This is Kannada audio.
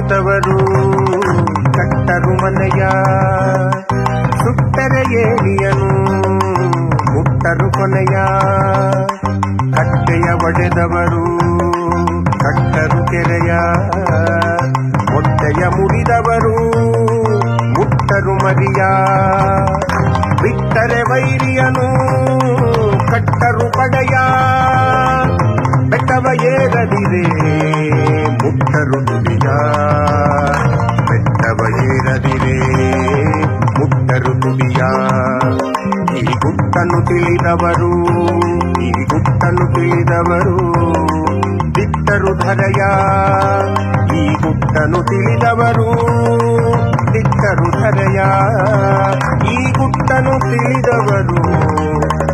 ಸತ್ತವರು ಕಟ್ಟರು ಮನೆಯ ಸುಟ್ಟರೆ ಏಣಿಯನು ಮುಟ್ಟರು ಕೊನೆಯ ಕಟ್ಟೆಯ ಒಡೆದವರು ಕಟ್ಟರು ಕೆರೆಯ ಮೊಟ್ಟೆಯ ಮುರಿದವರು ಮುಟ್ಟರು ಮರಿಯ ಬಿಟ್ಟರೆ ವೈರಿಯನು ಕಟ್ಟರು ಪಡೆಯ ಬೆಟ್ಟವ ಏರದಿರೆ ಮುಟ್ಟರು ನುಡಿಯ ಬೆಟ್ಟವ ಏರದಿರೆ ಮುಟ್ಟರು ನುಡಿಯ ಈ ಗುಟ್ಟನ್ನು ತಿಳಿದವರು ಈ ಗುಟ್ಟನ್ನು ತಿಳಿದವರು ದಿಟ್ಟರು ಧರೆಯ ಈ ಗುಟ್ಟನ್ನು ತಿಳಿದವರು ದಿಟ್ಟರು ಧರೆಯ ಈ ಗುಟ್ಟನ್ನು ತಿಳಿದವರು